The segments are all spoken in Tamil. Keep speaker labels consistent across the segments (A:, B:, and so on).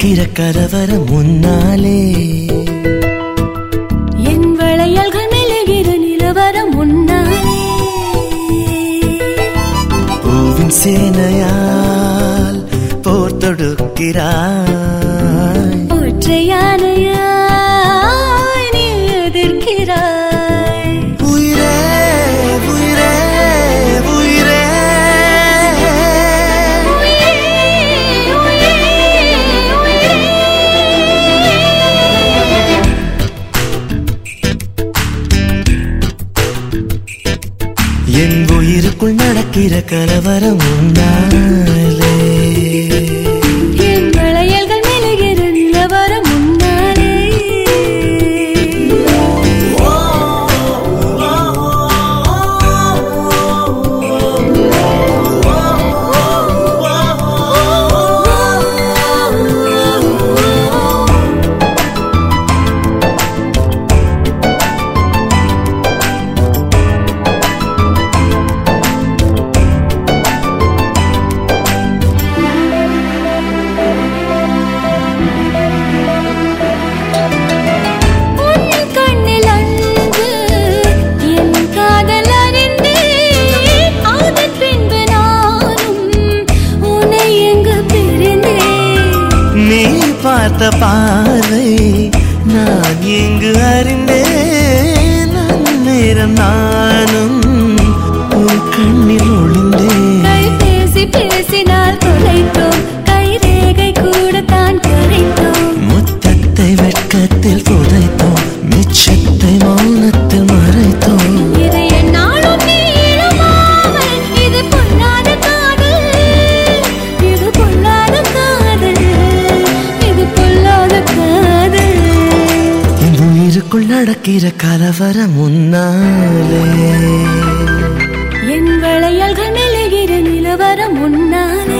A: நடக்கிற கரவரம் முன்னாலே
B: என் வளையல்கள் மெழுகிற நிலவரம் முன்னாலே
A: பூவின் சேனையால் போர் தொடுக்கிறாய்
B: ஒற்றையானையாய் நீ எதிர்க்கிறாய்
A: உயிரே உயிரே உயிரே என் உயிருக்குள் நடக்கிற கலவரம் உன்னாலே
B: என் வளையல்கள் மெழுகிற நிலவரம் முன்னாலே உன் கண்ணில் அன்று என் காதல் அறிந்தேன் அதன் பின்பு நானும் உன்னை எங்கு பிரிந்தேன்
A: நீ பார்த்த பார்வை நான் எங்கு அறிந்தேன் அந்நேரம் நானும் உன் கண்ணில் ஒளிந்தேன்
B: கை பேசி பேசினால் தொலைத்தோம் கை ரேகை கூட தான் கரைத்தோம்
A: முத்தத்தை வெட்கத்தில் புதைத்தோம் மிச்சத்தை மௌனத்தில் மறைத்தோம்
B: இது என்னாலும் நீளுமாமல் இது பொல்லாத காதல் இது பொல்லாத காதல் இது பொல்லாத காதல்
A: என் உயிருக்குள் நடக்கிற கலவரம் முன்னாலே
B: என் வளையல்கள் மெழுகிற நிலவரம் முன்னாலே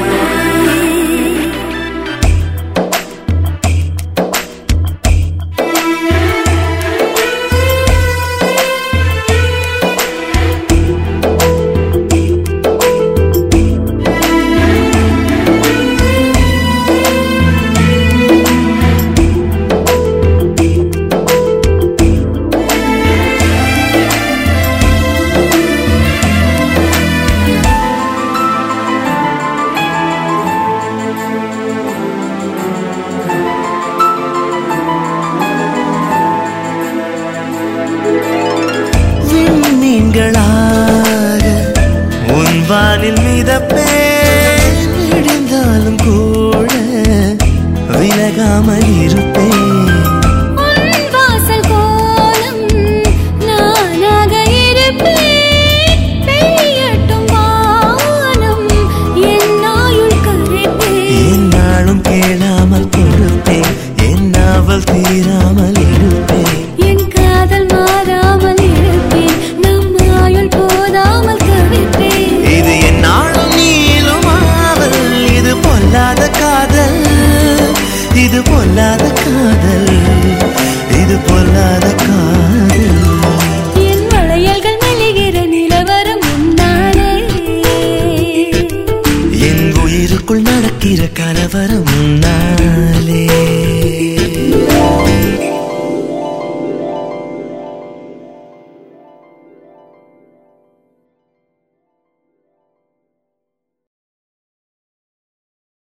A: விண்மீன்களாக உன் வானில் மிதப்பேன் விடிந்தாலும் கூட விலகாமல் இருப்பேன்
B: உன் வாசல் கோலம் நானாக இருப்பேன் பெய்யட்டும் வானம் என் ஆயுள் கரைப்பேன்
A: என்னாலும் கேளாமல் கொடுப்பேன் என் நாவல் தீராமல் இருப்பேன்
B: என் காதல் மாறாமல் இருப்பேன் நம் ஆயுள் போதாமல் தவிப்பேன்
A: இது என்னாலும் நீளுமாவல் இது பொல்லாத காதல் இது பொல்லாத காதல் இது பொல்லாத காதல்
B: என் வளையல்கள் மெழுகிற நிலவரம் முன்னாலே
A: என் உயிருக்குள் நடக்கிற கலவரம் உன்னா